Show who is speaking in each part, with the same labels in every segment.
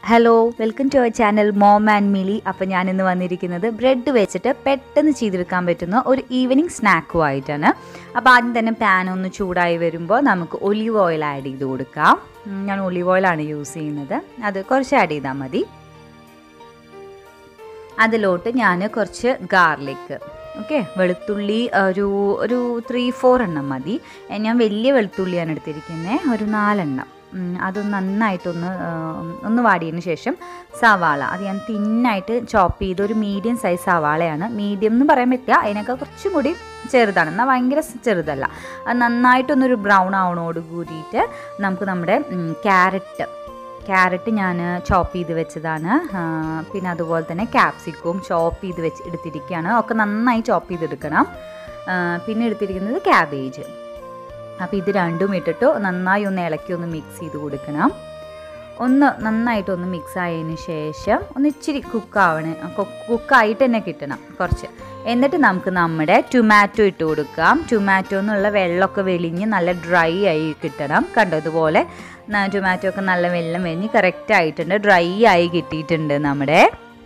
Speaker 1: hello welcome to our channel mom and Mili അപ്പോൾ ഞാനിന്ന് വന്നിരിക്കുന്നത് ബ്രെഡ് വെച്ചിട്ട് പെട്ടെന്ന് ചെയ്തെടുക്കാൻ പറ്റുന്ന ഒരു ഈവനിങ് സ്നാക്കുമായിട്ടാണ് അപ്പോൾ ആദ്യം തന്നെ പാൻ ഒന്ന് ചൂടായി വരുമ്പോൾ നമുക്ക് ഒലിവ് ഓയിൽ ആഡ് ചെയ്ത് കൊടുക്കാം ഉം, ഞാൻ ഒലിവ് ഓയിലാണ് യൂസ് ചെയ്യുന്നത് അത് കുറച്ച് ആഡ് ചെയ്താൽ മതി അതിലോട്ട് ഞാൻ കുറച്ച് ഗാർലിക്ക് ഓക്കെ വെളുത്തുള്ളി ഒരു ഒരു ത്രീ ഫോർ എണ്ണം മതി എ, ഞാൻ വലിയ വെളുത്തുള്ളിയാണ് എടുത്തിരിക്കുന്നത് ഒരു നാലെണ്ണം ഉം, അതൊന്ന് നന്നായിട്ടൊന്ന് ആ, ഒന്ന് വാടിയതിന് ശേഷം സവാള അത് ഞാൻ തിന്നായിട്ട് ചോപ്പ് ചെയ്ത് ഒരു മീഡിയം സൈസ് സവാളയാണ് മീഡിയം എന്ന് പറയാൻ പറ്റില്ല അതിനൊക്കെ കുറച്ചും കൂടി ചെറുതാണ് എന്നാൽ ഭയങ്കര ചെറുതല്ല അത് നന്നായിട്ടൊന്നൊരു ബ്രൗൺ ആവണോട് കൂടിയിട്ട് നമുക്ക് നമ്മുടെ ക്യാരറ്റ് ക്യാരറ്റ് ഞാൻ ചോപ്പ് ചെയ്ത് വെച്ചതാണ് ആ, പിന്നെ അതുപോലെ തന്നെ ക്യാപ്സിക്കവും ചോപ്പ് ചെയ്ത് വെച്ച് എടുത്തിരിക്കുകയാണ് ഒക്കെ നന്നായി ചോപ്പ് ചെയ്തെടുക്കണം ആ, പിന്നെ എടുത്തിരിക്കുന്നത് ക്യാബേജ് അപ്പോൾ ഇത് രണ്ടും ഇട്ടിട്ട് നന്നായി ഒന്ന് ഇളക്കി ഒന്ന് മിക്സ് ചെയ്ത് കൊടുക്കണം ഒന്ന് നന്നായിട്ടൊന്ന് മിക്സ് ആയതിന് ശേഷം ഒന്ന് ഇച്ചിരി കുക്കാവണ കുക്കായിട്ട് തന്നെ കിട്ടണം കുറച്ച് എന്നിട്ട് നമുക്ക് നമ്മുടെ ടൊമാറ്റോ ഇട്ട് കൊടുക്കാം ടൊമാറ്റോ എന്നുള്ള വെള്ളമൊക്കെ വെളിഞ്ഞ് നല്ല ഡ്രൈ ആയി കിട്ടണം കണ്ടോ ഇതുപോലെ ടൊമാറ്റോ ഒക്കെ നല്ല വെള്ളം വെളിഞ്ഞ് കറക്റ്റ് ആയിട്ടുണ്ട് ഡ്രൈ ആയി കിട്ടിയിട്ടുണ്ട് നമ്മുടെ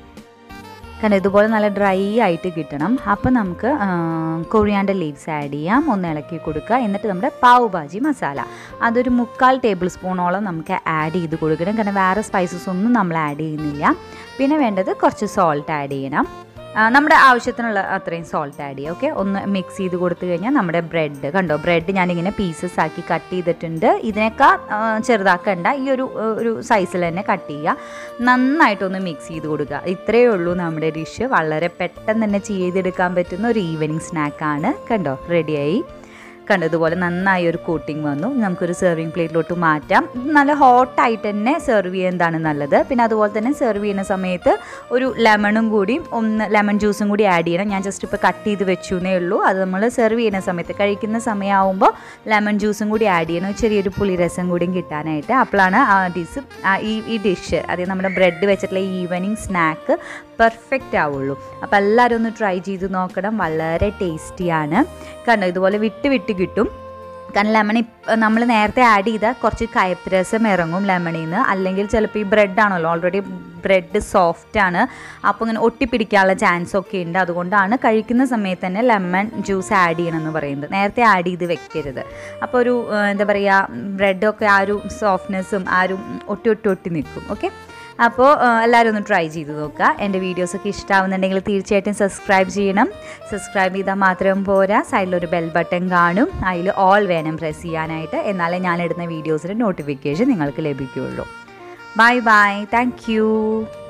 Speaker 1: കാരണം ഇതുപോലെ നല്ല ഡ്രൈ ആയിട്ട് കിട്ടണം അപ്പോൾ നമുക്ക് കൊറിയാണ്ടർ ലീവ്സ് ആഡ് ചെയ്യാം ഒന്ന് ഇളക്കി കൊടുക്കുക എന്നിട്ട് നമ്മുടെ പാവ് ഭാജി മസാല അതൊരു മുക്കാൽ ടേബിൾ സ്പൂണോളം നമുക്ക് ആഡ് ചെയ്ത് കൊടുക്കണം കാരണം വേറെ സ്പൈസസ് ഒന്നും നമ്മൾ ആഡ് ചെയ്യുന്നില്ല പിന്നെ വേണ്ടത് കുറച്ച് സോൾട്ട് ആഡ് ചെയ്യണം ആ, നമ്മുടെ ആവശ്യത്തിനുള്ള അത്രയും സോൾട്ട് ആഡ് ചെയ്യുക ഓക്കെ ഒന്ന് മിക്സ് ചെയ്ത് കൊടുത്തു കഴിഞ്ഞാൽ നമ്മുടെ ബ്രെഡ് കണ്ടോ ബ്രെഡ് ഞാനിങ്ങനെ പീസസ് ആക്കി കട്ട് ചെയ്തിട്ടുണ്ട് ഇതിനേക്കാൾ ആ, ചെറുതാക്കണ്ട ഈ ഒരു ഒരു സൈസിൽ തന്നെ കട്ട് ചെയ്യുക നന്നായിട്ടൊന്ന് മിക്സ് ചെയ്ത് കൊടുക്കുക ഇത്രയേ ഉള്ളൂ നമ്മുടെ ഡിഷ് വളരെ പെട്ടെന്ന് തന്നെ ചെയ്തെടുക്കാൻ പറ്റുന്ന ഒരു ഈവനിങ് സ്നാക്കാണ് കണ്ടോ റെഡിയായി കണ്ടോ ഇതുപോലെ നന്നായി ഒരു കോട്ടിങ് വന്നു ഇനി നമുക്കൊരു സെർവിങ് പ്ലേറ്റിലോട്ട് മാറ്റാം ഇത് നല്ല ഹോട്ടായിട്ട് തന്നെ സെർവ് ചെയ്യുന്നതാണ് നല്ലത് പിന്നെ അതുപോലെ തന്നെ സെർവ് ചെയ്യുന്ന സമയത്ത് ഒരു ലെമണും കൂടി ഒന്ന് ലെമൺ ജ്യൂസും കൂടി ആഡ് ചെയ്യണം ഞാൻ ജസ്റ്റ് ഇപ്പോൾ കട്ട് ചെയ്ത് വെച്ചു എന്നേ ഉള്ളൂ അത് നമ്മൾ സെർവ് ചെയ്യുന്ന സമയത്ത് കഴിക്കുന്ന സമയമാകുമ്പോൾ ലെമൺ ജ്യൂസും കൂടി ആഡ് ചെയ്യണം ചെറിയൊരു പുളിരസം കൂടിയും കിട്ടാനായിട്ട് അപ്പോഴാണ് ആ ഡിസ് ഈ ഈ ഡിഷ് അതായത് നമ്മുടെ ബ്രെഡ് വെച്ചിട്ടുള്ള ഈവനിങ് സ്നാക്ക് പെർഫെക്റ്റ് ആവുള്ളൂ അപ്പോൾ എല്ലാവരും ഒന്ന് ട്രൈ ചെയ്ത് നോക്കണം വളരെ ടേസ്റ്റിയാണ് കണ്ടോ ഇതുപോലെ വിട്ട് വിട്ട് കിട്ടും കാരണം ലെമൺ നമ്മൾ നേരത്തെ ആഡ് ചെയ്താൽ കുറച്ച് കയ്പ്പ് രസം ഇറങ്ങും ലെമണിൽ നിന്ന് അല്ലെങ്കിൽ ചിലപ്പോൾ ഈ ബ്രെഡ് ആണല്ലോ ഓൾറെഡി ബ്രെഡ് സോഫ്റ്റ് ആണ് അപ്പോൾ ഇങ്ങനെ ഒട്ടിപ്പിടിക്കാനുള്ള ചാൻസ് ഒക്കെ ഉണ്ട് അതുകൊണ്ടാണ് കഴിക്കുന്ന സമയത്ത് തന്നെ ലെമൺ ജ്യൂസ് ആഡ് ചെയ്യണമെന്ന് പറയുന്നത് നേരത്തെ ആഡ് ചെയ്ത് വെക്കരുത് അപ്പോൾ ഒരു ആ, എന്താ പറയുക ബ്രെഡൊക്കെ ആ ഒരു സോഫ്റ്റ്നെസ്സും ആ ഒരു ഒട്ടി ഒട്ടി ഒട്ടി നിൽക്കും ഓക്കെ അപ്പോൾ എല്ലാവരും ഒന്ന് ട്രൈ ചെയ്ത് നോക്കുക എൻ്റെ വീഡിയോസൊക്കെ ഇഷ്ടമാവുന്നുണ്ടെങ്കിൽ തീർച്ചയായിട്ടും സബ്സ്ക്രൈബ് ചെയ്യണം സബ്സ്ക്രൈബ് ചെയ്താൽ മാത്രം പോരാ സൈഡിലൊരു ബെൽ ബട്ടൺ കാണും അതിൽ ഓൾ വേണം പ്രസ് ചെയ്യാനായിട്ട് എന്നാലേ ഞാൻ ഇടുന്ന വീഡിയോസിൻ്റെ നോട്ടിഫിക്കേഷൻ നിങ്ങൾക്ക് ലഭിക്കുകയുള്ളൂ ബൈ ബൈ താങ്ക് യു